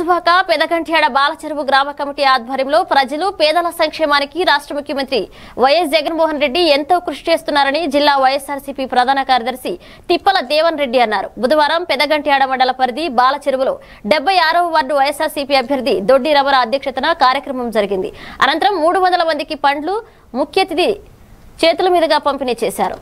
గాజువాక పెదగంట్యాడ బాలచెరువు గ్రామ కమిటీ ఆధ్వర్యంలో ప్రజలు పేదల సంక్షేమానికి రాష్ట్ర ముఖ్యమంత్రి వైఎస్ జగన్మోహన్ రెడ్డి ఎంతో కృషి చేస్తున్నారని జిల్లా వైఎస్ఆర్సీపీ ప్రధాన కార్యదర్శి తిప్పల దేవన్ రెడ్డి అన్నారు బుధవారం పెదగంట్యాడ మండల పరిధి బాలచెరువులో డెబ్బై ఆరవ వార్డు వైఎస్ఆర్సీపీ అభ్యర్థి దొడ్డి రమర అధ్యక్షతన కార్యక్రమం జరిగింది అనంతరం మూడు వందల మందికి పండ్లు ముఖ్య అతిథి చేతుల మీదుగా పంపిణీ చేశారు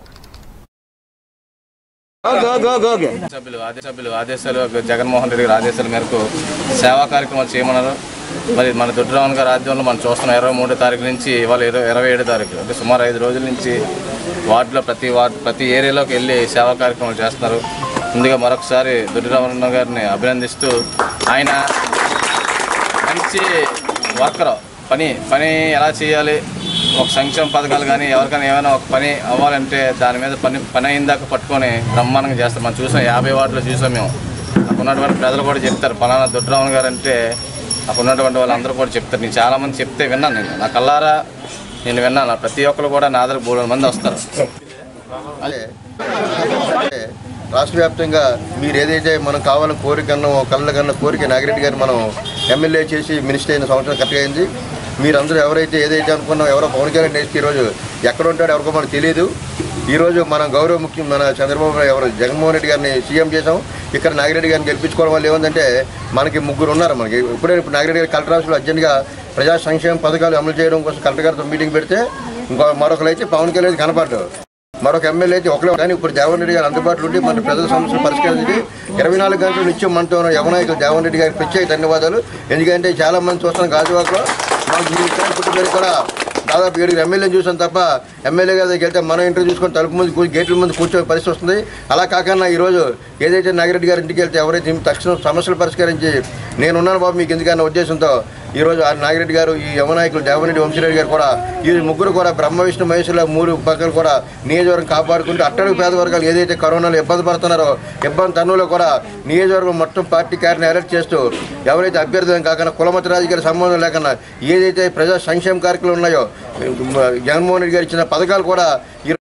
గో గో గో గో సభ్యులు ఆదేశ సభ్యులు ఆదేశాలు జగన్మోహన్ రెడ్డి గారి ఆదేశాల మేరకు సేవా కార్యక్రమాలు చేయమన్నారు మరి మన దొడ్డిరావణ్ గారి ఆధ్వర్యంలో మనం చూస్తున్నాం ఇరవై మూడో తారీఖు నుంచి ఇవాళ ఇరవై ఇరవై ఏడో తారీఖు అంటే సుమారు ఐదు రోజుల నుంచి వార్డులో ప్రతి వార్డు ప్రతి ఏరియాలోకి వెళ్ళి సేవా కార్యక్రమాలు చేస్తున్నారు ముందుగా మరొకసారి దొడ్డిరావణ గారిని అభినందిస్తూ ఆయన మంచి వర్కర్ పని పని ఎలా చేయాలి ఒక సంక్షేమ పథకాలు కానీ ఎవరికైనా ఏమైనా ఒక పని అవ్వాలంటే దాని మీద పని పని అయిందాక పట్టుకొని బ్రహ్మాండంగా చేస్తాం మనం చూసాం యాభై వార్డులో చూసాం మేము అక్కడ ఉన్నటువంటి ప్రజలు కూడా చెప్తారు పలానా దొడ్డరావణ్ గారు అంటే అక్కడ ఉన్నటువంటి వాళ్ళందరూ కూడా చెప్తారు నేను చాలామంది చెప్తే విన్నాను నేను నా కల్లారా నేను విన్నాను ప్రతి ఒక్కరు కూడా నా దగ్గర మూడు మంది వస్తారు అంటే అంటే రాష్ట్ర వ్యాప్తంగా మీరు ఏదైతే మనం కావాలని కోరిక అన్న కళ్ళ కన్నా కోరిక నాగిరెడ్డి గారు మనం ఎమ్మెల్యే చేసి మినిస్టర్ అయిన సంవత్సరం కరెక్ట్గా అయింది మీరందరూ ఎవరైతే ఏదైతే అనుకున్నాం ఎవరో పవన్ కళ్యాణ్ నేర్చుకు ఈరోజు ఎక్కడ ఉంటాడో ఎవరికో మనకు తెలియదు ఈరోజు మనం గౌరవ ముఖ్యం మన చంద్రబాబు నాయుడు ఎవరు జగన్మోహన్ రెడ్డి గారిని సీఎం చేసాం ఇక్కడ నాగిరెడ్డి గారిని గెలిపించుకోవడం వల్ల ఏముందంటే మనకి ముగ్గురు ఉన్నారు మనకి ఇప్పుడే ఇప్పుడు నాగిరెడ్డి గారి కలెక్టర్ ఆఫీస్లో అర్జెంట్గా ప్రజా సంక్షేమ పథకాలు అమలు చేయడం కోసం కలెక్టర్ గారితో మీటింగ్ పెడితే ఇంకో మరొకరు అయితే పవన్ కళ్యాణ్ కనపడ్డారు మరొక ఎమ్మెల్యే అయితే ఒకరే కానీ ఇప్పుడు జగన్ రెడ్డి గారు అందుబాటులో ఉండి మన ప్రజల సమస్యలు పరిష్కరించి ఇరవై నాలుగు గంటలు నిత్యం మనతో ఉన్న యవనాయకులు జగన్ రెడ్డి గారికి ప్రత్యేక ధన్యవాదాలు ఎందుకంటే చాలా మంది చూస్తున్నాం గాజువాకలో మాకు ఈ ఇక్కడ పుట్టిన కూడా దాదాపు ఏడుగురు ఎమ్మెల్యేని చూసాం తప్ప ఎమ్మెల్యే గారి దగ్గరికి వెళ్తే మనం ఇంటర్ చూసుకొని తలుపు ముందు కూ- గేట్ల ముందు కూర్చొని పరిస్థితి వస్తుంది అలా కాకుండా ఈరోజు ఏదైతే నాగిరెడ్డి గారి ఇంటికి వెళ్తే ఎవరైతే తక్షణం సమస్యలు పరిష్కరించి నేనున్నాను బాబు మీకు ఎందుకన్న ఉద్దేశంతో ఈరోజు ఆ నాగిరెడ్డి గారు ఈ యవనాయకులు దేవరెడ్డి వంశీరెడ్డి గారు కూడా ఈ ముగ్గురు కూడా బ్రహ్మ విష్ణు మహేశ్వరుల మూడు పక్కలు కూడా నియోజకవర్గం కాపాడుకుంటూ అట్టడుగు పేద వర్గాలు ఏదైతే కరోనాలో ఇబ్బంది పడుతున్నారో ఇబ్బంది తన్నులో కూడా నియోజకవర్గం మొత్తం పార్టీ కార్యని అలర్ట్ చేస్తూ ఎవరైతే అభ్యర్థులను కాకుండా కులమత రాజకీయాల సంబంధం లేకుండా ఏదైతే ప్రజా సంక్షేమ కార్యక్రమాలు ఉన్నాయో జగన్మోహన్ రెడ్డి గారు ఇచ్చిన పథకాలు కూడా ఈ